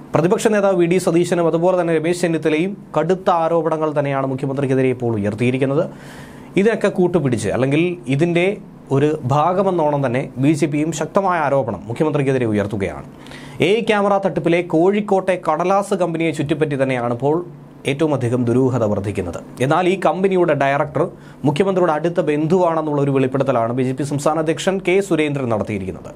പ്രതിപക്ഷ നേതാവ് V D സതീശനും അതുപോലെ തന്നെ രമേശ് ചെന്നിത്തലയും കടുത്ത ആരോപണങ്ങൾ തന്നെയാണ് മുഖ്യമന്ത്രിക്കെതിരെ ഇപ്പോൾ ഉയർത്തിയിരിക്കുന്നത് ഇതിനൊക്കെ കൂട്ടുപിടിച്ച് അല്ലെങ്കിൽ ഇതിൻ്റെ ഒരു ഭാഗമെന്നോണം തന്നെ ബി ജെ പിയും ശക്തമായ ആരോപണം മുഖ്യമന്ത്രിക്കെതിരെ ഉയർത്തുകയാണ് എ ക്യാമറ തട്ടിപ്പിലെ കോഴിക്കോട്ടെ കടലാസ് കമ്പനിയെ ചുറ്റിപ്പറ്റി തന്നെയാണ് ഇപ്പോൾ ഏറ്റവും അധികം ദുരൂഹത വർദ്ധിക്കുന്നത് എന്നാൽ ഈ കമ്പനിയുടെ ഡയറക്ടർ മുഖ്യമന്ത്രിയുടെ അടുത്ത ബന്ധുവാണെന്നുള്ള ഒരു വെളിപ്പെടുത്തലാണ് ബി ജെ പി സംസ്ഥാന അധ്യക്ഷൻ കെ സുരേന്ദ്രൻ നടത്തിയിരിക്കുന്നത്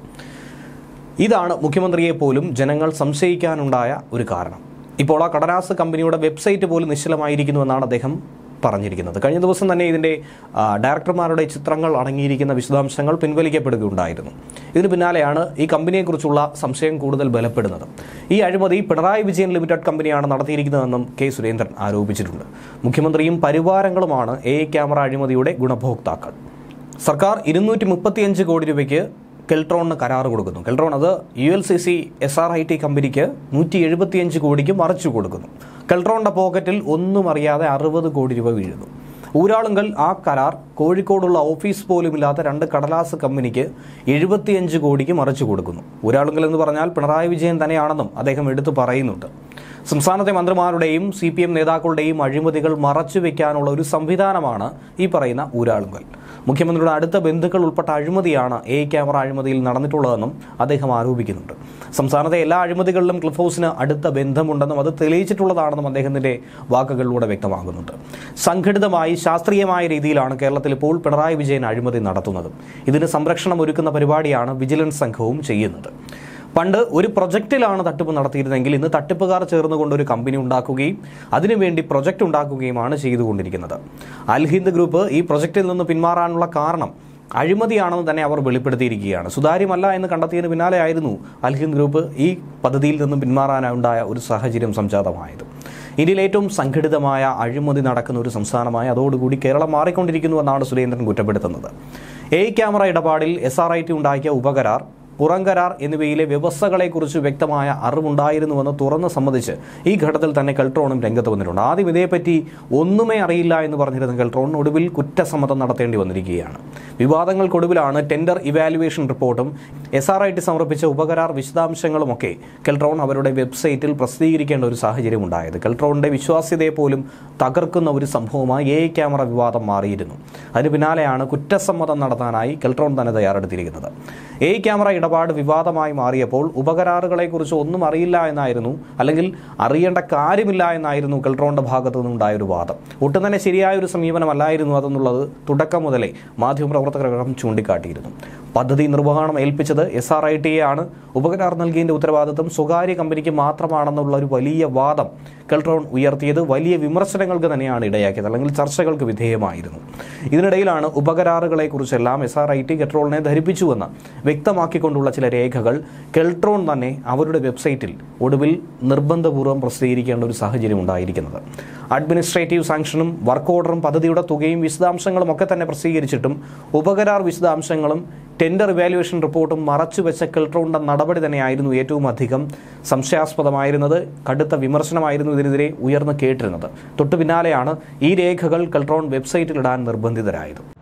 ഇതാണ് മുഖ്യമന്ത്രിയെ പോലും ജനങ്ങൾ സംശയിക്കാനുണ്ടായ ഒരു കാരണം ഇപ്പോൾ ആ കടലാസ് കമ്പനിയുടെ വെബ്സൈറ്റ് പോലും നിശ്ചലമായിരിക്കുന്നുവെന്നാണ് അദ്ദേഹം പറഞ്ഞിരിക്കുന്നത് കഴിഞ്ഞ ദിവസം തന്നെ ഇതിൻ്റെ ആ, ഡയറക്ടർമാരുടെ ചിത്രങ്ങൾ അടങ്ങിയിരിക്കുന്ന വിശദാംശങ്ങൾ പിൻവലിക്കപ്പെടുകയുണ്ടായിരുന്നു ഇതിന് പിന്നാലെയാണ് ഈ കമ്പനിയെക്കുറിച്ചുള്ള സംശയം കൂടുതൽ ബലപ്പെടുന്നത് ഈ അഴിമതി പിണറായി വിജയൻ ലിമിറ്റഡ് കമ്പനിയാണ് നടത്തിയിരിക്കുന്നതെന്നും കെ സുരേന്ദ്രൻ ആരോപിച്ചിട്ടുണ്ട് മുഖ്യമന്ത്രിയും പരിവാരങ്ങളുമാണ് എ ക്യാമറ അഴിമതിയുടെ ഗുണഭോക്താക്കൾ സർക്കാർ ഇരുന്നൂറ്റി മുപ്പത്തിയഞ്ച് കോടി രൂപയ്ക്ക് കെൽട്രോണിന് കരാർ കൊടുക്കുന്നു കെൽട്രോൺ അത് U L C C S R I T കമ്പനിക്ക് നൂറ്റി എഴുപത്തിയഞ്ച് കോടിക്ക് മറിച്ചു കൊടുക്കുന്നു കെൽട്രോണിന്റെ പോക്കറ്റിൽ ഒന്നും അറിയാതെ അറുപത് കോടി രൂപ വീഴുന്നു ഊരാളുങ്കൽ ആ കരാർ കോഴിക്കോടുള്ള ഓഫീസ് പോലുമില്ലാത്ത രണ്ട് കടലാസ് കമ്പനിക്ക് എഴുപത്തിയഞ്ച് കോടിക്ക് മറിച്ചു കൊടുക്കുന്നു ഊരാളുങ്കൽ എന്ന് പറഞ്ഞാൽ പിണറായി വിജയൻ തന്നെയാണെന്നും അദ്ദേഹം എടുത്തു പറയുന്നുണ്ട് സംസ്ഥാനത്തെ മന്ത്രിമാരുടെയും സി പി എം നേതാക്കളുടെയും അഴിമതികൾ മറച്ചുവെക്കാനുള്ള ഒരു സംവിധാനമാണ് ഈ പറയുന്ന ഊരാളുങ്കൽ മുഖ്യമന്ത്രിയുടെ അടുത്ത ബന്ധുക്കൾ ഉൾപ്പെട്ട അഴിമതിയാണ് എ ക്യാമറ അഴിമതിയിൽ നടന്നിട്ടുള്ളതെന്നും അദ്ദേഹം ആരോപിക്കുന്നുണ്ട് സംസ്ഥാനത്തെ എല്ലാ അഴിമതികളിലും ക്ലിഫ് ഹൗസിന് അടുത്ത ബന്ധമുണ്ടെന്നും അത് തെളിയിച്ചിട്ടുള്ളതാണെന്നും അദ്ദേഹത്തിന്റെ വാക്കുകളിലൂടെ വ്യക്തമാകുന്നുണ്ട് സംഘടിതമായി ശാസ്ത്രീയമായ രീതിയിലാണ് കേരളത്തിൽ ഇപ്പോൾ പിണറായി വിജയൻ അഴിമതി നടത്തുന്നത് ഇതിന് സംരക്ഷണം ഒരുക്കുന്ന പരിപാടിയാണ് വിജിലൻസ് സംഘവും ചെയ്യുന്നത് പണ്ട് ഒരു പ്രൊജക്റ്റിലാണ് തട്ടിപ്പ് നടത്തിയിരുന്നെങ്കിൽ ഇന്ന് തട്ടിപ്പുകാർ ചേർന്നുകൊണ്ട് ഒരു കമ്പനി ഉണ്ടാക്കുകയും അതിനുവേണ്ടി പ്രൊജക്റ്റ് ഉണ്ടാക്കുകയുമാണ് ചെയ്തുകൊണ്ടിരിക്കുന്നത് അൽഹിന്ദ് ഗ്രൂപ്പ് ഈ പ്രൊജക്റ്റിൽ നിന്ന് പിന്മാറാനുള്ള കാരണം അഴിമതിയാണെന്ന് തന്നെ അവർ വെളിപ്പെടുത്തിയിരിക്കുകയാണ് സുതാര്യമല്ല എന്ന് കണ്ടെത്തിയതിന് പിന്നാലെ ആയിരുന്നു അൽഹിന്ദ് ഗ്രൂപ്പ് ഈ പദ്ധതിയിൽ നിന്നും പിന്മാറാനുണ്ടായ ഒരു സാഹചര്യം സംജാതമായത് ഇന്ത്യയിൽ ഏറ്റവും സംഘടിതമായ അഴിമതി നടക്കുന്ന ഒരു സംസ്ഥാനമായി അതോടുകൂടി കേരളം മാറിക്കൊണ്ടിരിക്കുന്നുവെന്നാണ് സുരേന്ദ്രൻ കുറ്റപ്പെടുത്തുന്നത് എ ക്യാമറ ഇടപാടിൽ എസ് ആർ ഐ ടി ഉണ്ടാക്കിയ ഉപകരാർ പുറംകരാർ എന്നിവയിലെ വ്യവസ്ഥകളെക്കുറിച്ച് വ്യക്തമായ അറിവുണ്ടായിരുന്നുവെന്ന് തുറന്ന് സമ്മതിച്ച് ഈ ഘട്ടത്തിൽ തന്നെ കെൽട്രോണും രംഗത്ത് വന്നിട്ടുണ്ട് ആദ്യം ഇതേപ്പറ്റി ഒന്നുമേ അറിയില്ല എന്ന് പറഞ്ഞിരുന്ന കെൽട്രോൺ ഒടുവിൽ കുറ്റസമ്മതം നടത്തേണ്ടി വന്നിരിക്കുകയാണ് വിവാദങ്ങൾക്കൊടുവിലാണ് ടെൻഡർ ഇവാലുവേഷൻ റിപ്പോർട്ടും എസ് ആർ ഐ ടി സമർപ്പിച്ച ഉപകരാർ വിശദാംശങ്ങളുമൊക്കെ കെൽട്രോൺ അവരുടെ വെബ്സൈറ്റിൽ പ്രസിദ്ധീകരിക്കേണ്ട ഒരു സാഹചര്യം ഉണ്ടായത് കെൽട്രോണിന്റെ വിശ്വാസ്യതയെ പോലും തകർക്കുന്ന ഒരു സംഭവമായി എ ക്യാമറ വിവാദം മാറിയിരുന്നു അതിന് പിന്നാലെയാണ് കുറ്റസമ്മതം നടത്താനായി കെൽട്രോൺ തന്നെ തയ്യാറെടുത്തിരിക്കുന്നത് എ ക്യാമറ ഇടപാട് വിവാദമായി മാറിയപ്പോൾ ഉപകരാറുകളെക്കുറിച്ച് ഒന്നും അറിയില്ല എന്നായിരുന്നു അല്ലെങ്കിൽ അറിയേണ്ട കാര്യമില്ല എന്നായിരുന്നു കെൽട്രോണിന്റെ ഭാഗത്തു നിന്നുണ്ടായ ഒരു വാദം ഒട്ടും തന്നെ ശരിയായ ഒരു സമീപനമല്ലായിരുന്നു അതെന്നുള്ളത് തുടക്കം മുതലേ മാധ്യമപ്രവർത്തകരകം ചൂണ്ടിക്കാട്ടിയിരുന്നു പദ്ധതി നിർവഹണം ഏൽപ്പിച്ചത് എസ് ആർ ഐ ടി ആണ് ഉപകരാർ നൽകിയതിന്റെ ഉത്തരവാദിത്വം സ്വകാര്യ കമ്പനിക്ക് മാത്രമാണെന്നുള്ള ഒരു വലിയ വാദം കെൽട്രോൺ ഉയർത്തിയത് വലിയ വിമർശനങ്ങൾക്ക് തന്നെയാണ് ഇടയാക്കിയത് അല്ലെങ്കിൽ ചർച്ചകൾക്ക് വിധേയമായിരുന്നു ഇതിനിടയിലാണ് ഉപകരാറുകളെ കുറിച്ചെല്ലാം എസ് ആർ ഐ ടി കെട്രോളിനെ ധരിപ്പിച്ചുവെന്ന് വ്യക്തമാക്കിക്കൊണ്ടുള്ള ചില രേഖകൾ കെൽട്രോൺ തന്നെ അവരുടെ വെബ്സൈറ്റിൽ ഒടുവിൽ നിർബന്ധപൂർവ്വം പ്രസിദ്ധീകരിക്കേണ്ട ഒരു സാഹചര്യം ഉണ്ടായിരിക്കുന്നത് അഡ്മിനിസ്ട്രേറ്റീവ് സാങ്ഷനും വർക്ക് ഓർഡറും പദ്ധതിയുടെ തുകയും വിശദാംശങ്ങളും ഒക്കെ തന്നെ പ്രസിദ്ധീകരിച്ചിട്ടും ഉപകരാർ വിശദാംശങ്ങളും ടെൻഡർ ഇവാലുവേഷൻ റിപ്പോർട്ടും മറച്ചുവെച്ച കെൽട്രോണിന്റെ നടപടി തന്നെയായിരുന്നു ഏറ്റവും അധികം സംശയാസ്പദമായിരുന്നത് കടുത്ത വിമർശനമായിരുന്നു ഇതിനെതിരെ ഉയർന്നു കേട്ടിരുന്നത് തൊട്ടു പിന്നാലെയാണ് ഈ രേഖകൾ കെൽട്രോൺ വെബ്സൈറ്റിലിടാൻ നിർബന്ധിതരായത്